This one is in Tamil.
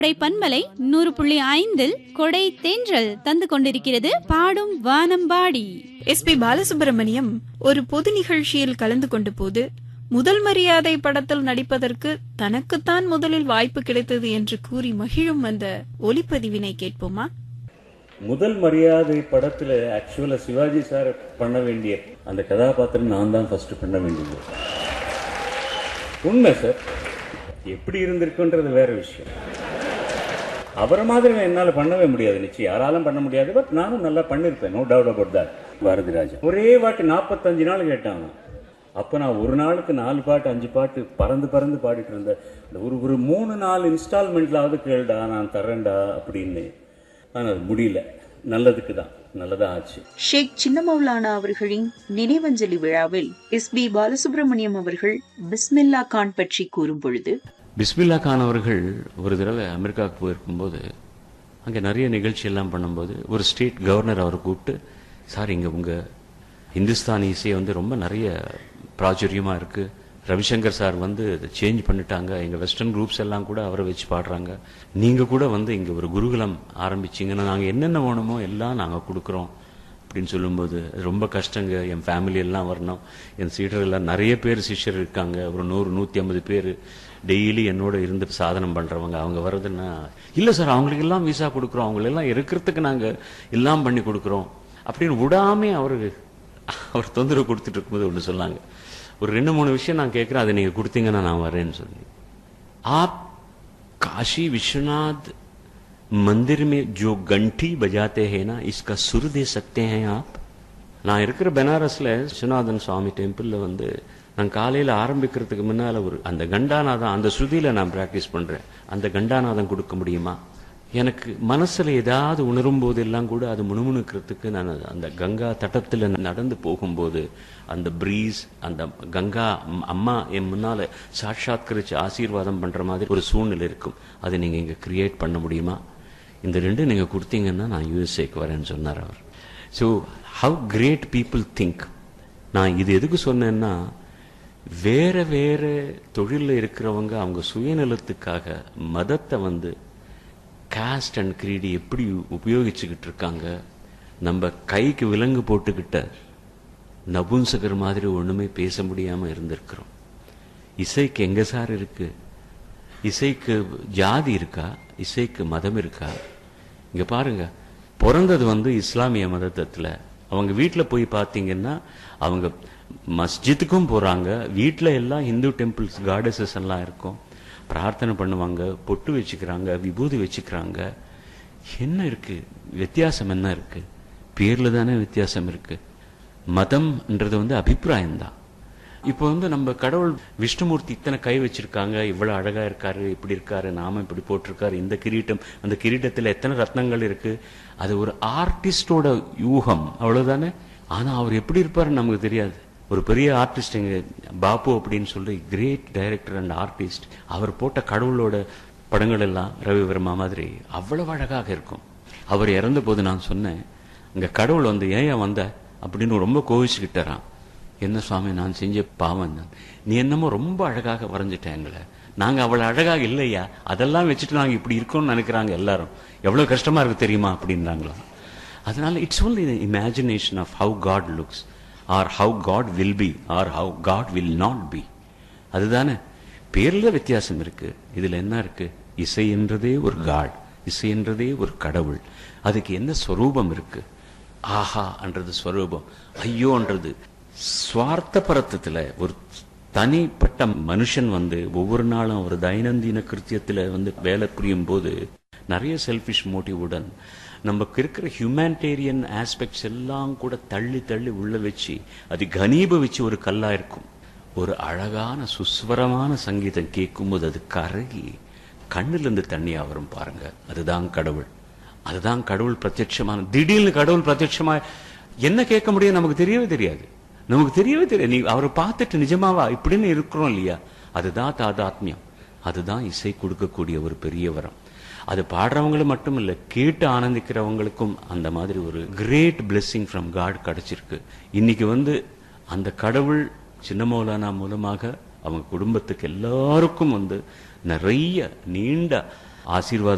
கொடை பன்மலை நூறு புள்ளி ஐந்தில் கொடை தென்றல் தந்து கொண்டிருக்கிறது பாடும் வானம்பாடி எஸ் பி பாலசுப்ரமணியம் ஒரு பொது நிகழ்ச்சியில் கலந்து கொண்ட போது முதல் மரியாதை படத்தில் நடிப்பதற்கு தனக்குத்தான் முதலில் வாய்ப்பு கிடைத்தது என்று கூறி மகிழும் அந்த ஒலிப்பதிவினை கேட்போமா முதல் மரியாதை படத்துல ஆக்சுவலா சிவாஜி சார் பண்ண வேண்டிய அந்த கதாபாத்திரம் நான் தான் ஃபர்ஸ்ட் பண்ண வேண்டியது உண்மை சார் எப்படி இருந்திருக்குன்றது வேற விஷயம் அவரை மாதிரி நான் என்னால பண்ணவே முடியாது நிச்சயம் யாராலும் பண்ண முடியாது பட் நானும் நல்லா பண்ணிருப்பேன் no doubt about that Bharathi Raja ஒரே வாட்டி நாற்பத்தஞ்சு நாள் கேட்டாங்க அப்ப நான் ஒரு நாளுக்கு நாலு பாட்டு அஞ்சு பாட்டு பறந்து பறந்து பாடிட்டு இருந்தேன் இந்த ஒரு ஒரு மூணு நாலு இன்ஸ்டால்மெண்ட்லாவது கேளுடா நான் தரேன்டா அப்படின்னு ஆனால் அது முடியல நல்லதுக்கு தான் நல்லதா ஆச்சு ஷேக் சின்னமௌலானா அவர்களின் நினைவஞ்சலி விழாவில் எஸ் பி பாலசுப்ரமணியம் அவர்கள் பிஸ்மில்லா கான் பற்றி கூறும் பொழுது பிஸ்மில்லா கான் அவர்கள் ஒரு தடவை அமெரிக்காவுக்கு போயிருக்கும்போது அங்கே நிறைய நிகழ்ச்சி எல்லாம் பண்ணும்போது ஒரு ஸ்டேட் கவர்னர் அவரை கூப்பிட்டு சார் இங்கே உங்கள் இந்துஸ்தானி இசை வந்து ரொம்ப நிறைய பிராச்சுரியமாக இருக்குது ரவிசங்கர் சார் வந்து சேஞ்ச் பண்ணிட்டாங்க எங்கள் வெஸ்டர்ன் குரூப்ஸ் எல்லாம் கூட அவரை வச்சு பாடுறாங்க நீங்கள் கூட வந்து இங்கே ஒரு குருகுலம் ஆரம்பிச்சிங்கன்னா நாங்கள் என்னென்ன வேணுமோ எல்லாம் நாங்கள் கொடுக்குறோம் அப்படின்னு சொல்லும்போது அது ரொம்ப கஷ்டங்க என் ஃபேமிலி எல்லாம் வரணும் என் சீடர் எல்லாம் நிறைய பேர் சிஷ்யர் இருக்காங்க ஒரு நூறு நூற்றி ஐம்பது பேர் டெய்லி என்னோட இருந்து சாதனம் பண்ணுறவங்க அவங்க வர்றதுன்னா இல்லை சார் அவங்களுக்கு எல்லாம் விசா கொடுக்குறோம் அவங்களெல்லாம் இருக்கிறதுக்கு நாங்கள் எல்லாம் பண்ணி கொடுக்குறோம் அப்படின்னு விடாமே அவரு அவர் தொந்தரவு கொடுத்துட்டு இருக்கும்போது ஒன்று சொன்னாங்க ஒரு ரெண்டு மூணு விஷயம் நான் கேட்குறேன் அதை நீங்கள் கொடுத்தீங்கன்னா நான் வரேன்னு சொல்லி आप काशी विश्वनाथ मंदिर में जो घंटी बजाते हैं ना इसका सुर दे सकते हैं आप நான் இருக்கிற பெனாரஸ்ல விஸ்வநாதன் சுவாமி டெம்பிள்ல வந்து நான் காலையில ஆரம்பிக்கிறதுக்கு முன்னால ஒரு அந்த கண்டாநாதம் அந்த ஸ்ருதியில நான் பிராக்டிஸ் பண்றேன் அந்த கண்டாநாதம் கொடுக்க முடியுமா எனக்கு மனசுல ஏதாவது உணரும் போதெல்லாம் கூட அது முணுமுணுக்கிறதுக்கு நான் அந்த கங்கா தட்டத்துல நடந்து போகும்போது அந்த பிரீஸ் அந்த கங்கா அம்- அம்மா என் முன்னால சாட்சாத்கரிச்சு ஆசீர்வாதம் பண்ற மாதிரி ஒரு சூழ்நிலை இருக்கும் அதை நீங்க இங்க கிரியேட் பண்ண முடியுமா இந்த ரெண்டு நீங்க கொடுத்தீங்கன்னா நான் யூஎஸ்ஏக்கு வரேன்னு சொன்னார் அவர் so how great people think நான் இது எதுக்கு சொன்னேன்னா வேற வேற தொழிலில் இருக்கிறவங்க அவங்க சுயநலத்துக்காக மதத்தை வந்து காஸ்ட் அண்ட் கிரீடி எப்படி உபயோகிச்சுக்கிட்டு இருக்காங்க நம்ம கைக்கு விலங்கு போட்டுக்கிட்ட நபுன்சகர் மாதிரி ஒண்ணுமே பேச முடியாம இருந்திருக்கிறோம் இசைக்கு எங்க சார் இருக்கு இசைக்கு ஜாதி இருக்கா இசைக்கு மதம் இருக்கா இங்க பாருங்க பிறந்தது வந்து இஸ்லாமிய மதத்துல அவங்க வீட்ல போய் பார்த்தீங்கன்னா அவங்க மஸ்ஜித்துக்கும் போறாங்க வீட்ல எல்லாம் இந்து டெம்பிள்ஸ் காடஸஸ் எல்லாம் இருக்கும் பிரார்த்தனை பண்ணுவாங்க பொட்டு வச்சுக்கிறாங்க விபூதி வச்சுக்கிறாங்க என்ன இருக்கு வித்தியாசம் என்ன இருக்கு பேர்ல தானே வித்தியாசம் இருக்கு மதம்ன்றது வந்து அபிப்பிராயம்தான் இப்போ வந்து நம்ம கடவுள் விஷ்ணுமூர்த்தி இத்தனை கை வச்சிருக்காங்க இவ்வளவு அழகா இருக்காரு இப்படி இருக்காரு நாம இப்படி போட்டிருக்காரு இந்த கிரீட்டம் அந்த கிரீட்டத்துல எத்தனை ரத்னங்கள் இருக்கு அது ஒரு ஆர்டிஸ்டோட யூகம் அவ்வளவுதானே ஆனா அவர் எப்படி இருப்பாருன்னு நமக்கு தெரியாது ஒரு பெரிய ஆர்டிஸ்ட் எங்க பாப்பு அப்படின்னு சொல்லி கிரேட் டைரக்டர் அண்ட் ஆர்டிஸ்ட் அவர் போட்ட கடவுளோட படங்கள் எல்லாம் ரவி வர்மா மாதிரி அவ்வளவு அழகாக இருக்கும் அவர் இறந்த போது நான் சொன்னேன் அங்க கடவுள் வந்து ஏன் வந்த அப்படின்னு ரொம்ப கோவிச்சுக்கிட்டாராம் என்ன சுவாமி நான் செஞ்ச பாவம் தான் நீ என்னமோ ரொம்ப அழகாக வரைஞ்சிட்ட எங்களை நாங்க அவ்வளவு அழகாக இல்லையா அதெல்லாம் வச்சுட்டு நாங்க இப்படி இருக்கோம்னு நினைக்கிறாங்க எல்லாரும் எவ்வளவு கஷ்டமா இருக்கு தெரியுமா அப்படின்றாங்களாம் அதனால it's only the imagination of how God looks or how God will be or how God will not be அதுதானே பேர்ல வித்தியாசம் இருக்கு இதுல என்ன இருக்கு இசை என்றதே ஒரு காட் இசை என்றதே ஒரு கடவுள் அதுக்கு என்ன ஸ்வரூபம் இருக்கு ஆஹா என்றது ஸ்வரூபம் ஐயோன்றது சுவார்த்த பரத்தத்துல ஒரு தனிப்பட்ட மனுஷன் வந்து ஒவ்வொரு நாளும் ஒரு தைனந்தின கிருத்தியத்துல வந்து வேலை புரியும் போது நிறைய செல்ஃபிஷ் மோட்டிவுடன் நமக்கு இருக்கிற ஹியூமானிட்டேரியன் ஆஸ்பெக்ட்ஸ் எல்லாம் கூட தள்ளி தள்ளி உள்ள வச்சு அது கனீபவிச்சு ஒரு கல்லா இருக்கும் ஒரு அழகான சுஸ்வரமான சங்கீதம் கேட்கும்போது அது கரகி கண்ணுல இருந்து தண்ணியா வரும் பாருங்க அதுதான் கடவுள் அதுதான் கடவுள் பிரத்யட்சமான திடீர்னு கடவுள் பிரத்யட்சமா என்ன கேட்க முடியும் நமக்கு தெரியவே தெரியாது நமக்கு தெரியவே தெரியாது நீ அவரை பார்த்துட்டு நிஜமாவா இப்படின்னு இருக்கிறோம் இல்லையா அதுதான் தாதாத்மியம் அதுதான் இசை கொடுக்கக்கூடிய ஒரு பெரிய வரம் அது பாடுறவங்களும் மட்டும் இல்ல கேட்டு ஆனந்திக்கிறவங்களுக்கும் அந்த மாதிரி ஒரு கிரேட் blessing ஃப்ரம் காட் கிடைச்சிருக்கு இன்னைக்கு வந்து அந்த கடவுள் சின்ன மௌலானா மூலமாக அவங்க குடும்பத்துக்கு எல்லாருக்கும் வந்து நிறைய நீண்ட ஆசீர்வாதம்